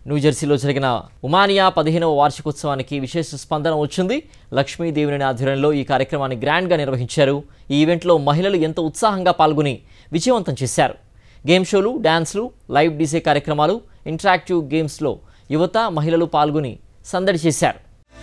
న్యూజెర్సీలో జరిగిన ఉమానియా పదిహేనవ వార్షికోత్సవానికి విశేష స్పందన వచ్చింది లక్ష్మీదేవిని ఆధ్వర్యంలో ఈ కార్యక్రమాన్ని గ్రాండ్గా నిర్వహించారు ఈ ఈవెంట్లో మహిళలు ఎంతో ఉత్సాహంగా పాల్గొని విజయవంతం చేశారు గేమ్ షోలు డ్యాన్స్లు లైవ్ డీజే కార్యక్రమాలు ఇంటరాక్టివ్ గేమ్స్లో యువత మహిళలు పాల్గొని సందడి చేశారు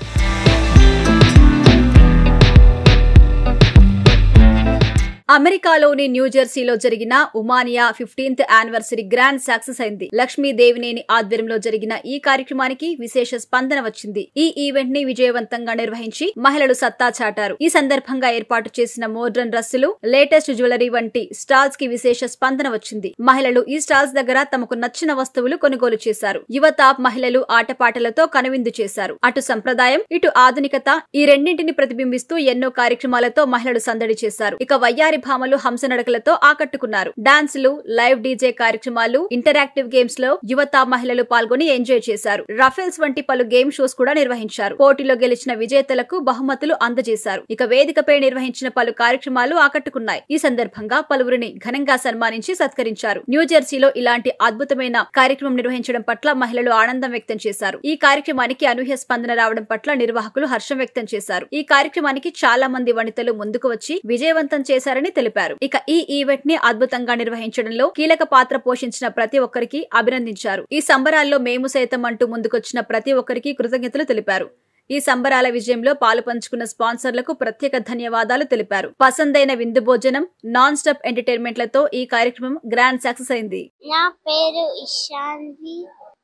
అమెరికాలోని న్యూజెర్సీలో జరిగిన Womania fifteenth anniversary grand success అయింది లక్ష్మీదేవినేని ఆధ్వర్యంలో జరిగిన ఈ కార్యక్రమానికి విశేష స్పందన వచ్చింది ఈ ఈవెంట్ ని విజయవంతంగా నిర్వహించి మహిళలు సత్తా చాటారు ఈ సందర్భంగా ఏర్పాటు చేసిన మోడ్రన్ డ్రెస్సులు లేటెస్ట్ జ్యువెలరీ వంటి స్టాల్స్ కి విశేష స్పందన వచ్చింది మహిళలు ఈ స్టాల్స్ దగ్గర తమకు నచ్చిన వస్తువులు కొనుగోలు చేశారు యువత మహిళలు ఆటపాటలతో కనువిందు చేశారు అటు సంప్రదాయం ఇటు ఆధునికత ఈ రెండింటిని ప్రతిబింబిస్తూ ఎన్నో కార్యక్రమాలతో మహిళలు సందడి చేశారు ఇక వయ్యారి భామలు హంస నడకలతో ఆకట్టుకున్నారు డాన్సులు లైవ్ డీజే కార్యక్రమాలు ఇంటరాక్టివ్ గేమ్స్ లో యువత మహిళలు పాల్గొని ఎంజాయ్ చేశారు రఫేల్స్ వంటి పలు గేమ్ షోస్ కూడా నిర్వహించారు పోటీలో గెలిచిన విజేతలకు బహుమతులు అందజేశారు ఇక వేదికపై నిర్వహించిన పలు కార్యక్రమాలు ఆకట్టుకున్నాయి ఈ సందర్భంగా పలువురిని ఘనంగా సన్మానించి సత్కరించారు న్యూజెర్సీలో ఇలాంటి అద్భుతమైన కార్యక్రమం నిర్వహించడం పట్ల మహిళలు ఆనందం వ్యక్తం చేశారు ఈ కార్యక్రమానికి అనూహ్య స్పందన రావడం పట్ల నిర్వాహకులు హర్షం వ్యక్తం చేశారు ఈ కార్యక్రమానికి చాలా మంది వనితలు ముందుకు వచ్చి విజయవంతం చేశారని తెలిపారు ఇక ఈ ఈవెంట్ ని అద్భుతంగా నిర్వహించడంలో కీలక పాత్ర పోషించిన ప్రతి ఒక్కరికి అభినందించారు ఈ సంబరాల్లో మేము సైతం అంటూ ముందుకొచ్చిన ప్రతి ఒక్కరికి కృతజ్ఞతలు తెలిపారు ఈ సంబరాల విజయంలో పాలు పంచుకున్న స్పాన్సర్లకు ప్రత్యేక ధన్యవాదాలు తెలిపారు పసందైన విందు భోజనం నాన్ స్టాప్ ఎంటర్టైన్మెంట్లతో ఈ కార్యక్రమం గ్రాండ్ సక్సెస్ అయింది నా పేరు ఇషాన్వి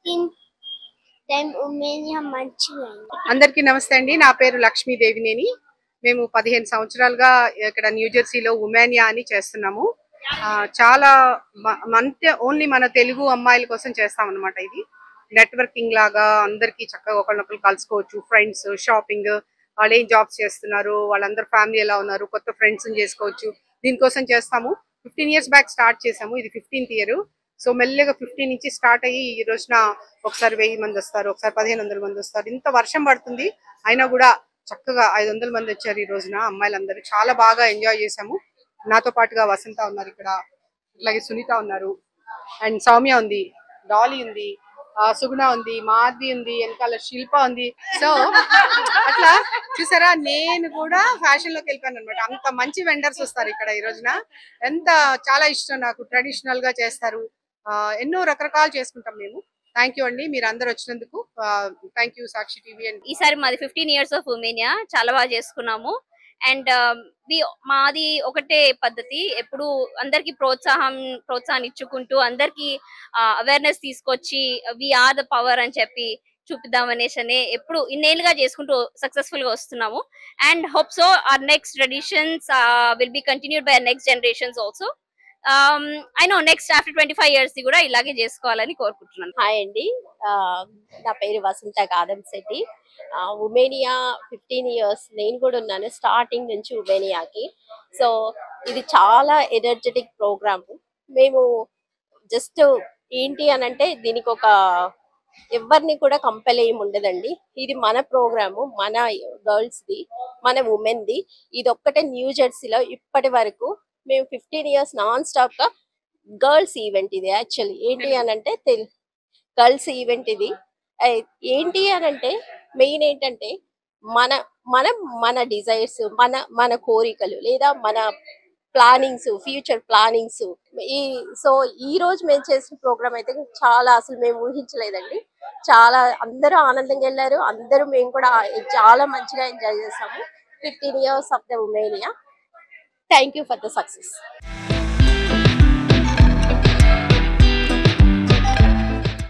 టైం ఉమేనియా మంచిగా అయింది అందరికీ నమస్తే అండి నా పేరు లక్ష్మీదేవినేని మేము పదిహేను సంవత్సరాలుగా ఇక్కడ న్యూజెర్సీలో ఉమానియా అని చేస్తున్నాము ఆ, చాలా మ- అంటే ఓన్లీ మన తెలుగు అమ్మాయిల కోసం చేస్తాం అనమాట ఇది నెట్వర్కింగ్ లాగా అందరికీ చక్కగా ఒకరినొకరు కలుసుకోవచ్చు ఫ్రెండ్స్ షాపింగ్ వాళ్ళు ఏం జాబ్స్ చేస్తున్నారు వాళ్ళందరూ ఫ్యామిలీ ఎలా ఉన్నారు కొత్త ఫ్రెండ్స్ చేసుకోవచ్చు దీనికోసం చేస్తాము ఫిఫ్టీన్ ఇయర్స్ బ్యాక్ స్టార్ట్ చేసాము ఇది ఫిఫ్టీన్త్ ఇయర్ సో మెల్లగా ఫిఫ్టీన్ నుంచి స్టార్ట్ అయ్యి ఈ రోజున ఒకసారి వెయ్యి మంది వస్తారు ఒకసారి పదిహేను వందల మంది వస్తారు ఇంత వర్షం పడుతుంది అయినా కూడా చక్కగా ఐదు వందల మంది వచ్చారు ఈ రోజున అమ్మాయిలందరూ చాలా బాగా ఎంజాయ్ చేసాము నాతో పాటుగా వసంత ఉన్నారు ఇక్కడ ఇట్లాగే సునీత ఉన్నారు అండ్ సౌమ్య ఉంది డాలీ ఉంది ఆ, సుగుణ ఉంది మాధవి ఉంది వెనకాల శిల్ప ఉంది సో అట్లా చూసారా నేను కూడా ఫ్యాషన్ లోకి వెళ్ళిపోయాను అనమాట అంత మంచి వెండర్స్ వస్తారు ఇక్కడ ఈ రోజున ఎంత చాలా ఇష్టం నాకు ట్రెడిషనల్ గా చేస్తారు ఆ, ఎన్నో రకరకాలు చేసుకుంటాం మేము థ్యాంక్ యూ అండి మీరు అందరు వచ్చినందుకు thank you Sakshi TV and ఈసారి మాది ఫిఫ్టీన్ ఇయర్స్ ఆఫ్ ఉమేనియా చాలా బాగా చేసుకున్నాము అండ్ మాది ఒకటే పద్ధతి ఎప్పుడు అందరికి ప్రోత్సాహం ప్రోత్సాహం ఇచ్చుకుంటూ అందరికి అవేర్నెస్ తీసుకొచ్చి వి ఆర్ ద పవర్ అని చెప్పి చూపిద్దాం అనేసి ఎప్పుడు ఇన్నేళ్ళుగా చేసుకుంటూ సక్సెస్ఫుల్ గా వస్తున్నాము and hope so our next traditions will be continued by next generations also I know next after twenty five years కూడా ఇలాగే చేసుకోవాలని కోరుకుంటున్నాను హాయ్ అండి ఆ, నా పేరు వసంత గాదం శెట్టి ఆ, ఉమేనియా ఫిఫ్టీన్ ఇయర్స్ నేను కూడా ఉన్నాను స్టార్టింగ్ నుంచి ఉమేనియాకి సో ఇది చాలా ఎనర్జెటిక్ ప్రోగ్రామ్ మేము జస్ట్ ఏంటి అని అంటే దీనికి ఒక ఎవరిని కూడా కంపెల్ ఏమి ఉండదండి ఇది మన ప్రోగ్రాము మన గర్ల్స్ ది మన ఉమెన్ ది ఇది ఒక్కటే న్యూ జెర్సీలో ఇప్పటి వరకు మేము ఫిఫ్టీన్ ఇయర్స్ నాన్ స్టాప్ గా గర్ల్స్ ఈవెంట్ ఇది యాక్చువల్లీ ఏంటి అని అంటే గర్ల్స్ ఈవెంట్ ఇది ఐ- ఏంటి అని అంటే మెయిన్ ఏంటంటే మన మనం మన డిజైర్స్ మన మన కోరికలు లేదా మన ప్లానింగ్స్ ఫ్యూచర్ ప్లానింగ్స్ ఈ సో ఈ రోజు మేము చేసిన ప్రోగ్రామ్ అయితే చాలా అసలు మేము ఊహించలేదండి చాలా అందరూ ఆనందంగా వెళ్ళారు అందరూ మేము కూడా చాలా మంచిగా ఎంజాయ్ చేసాము fifteen years of the Womania thank you for the success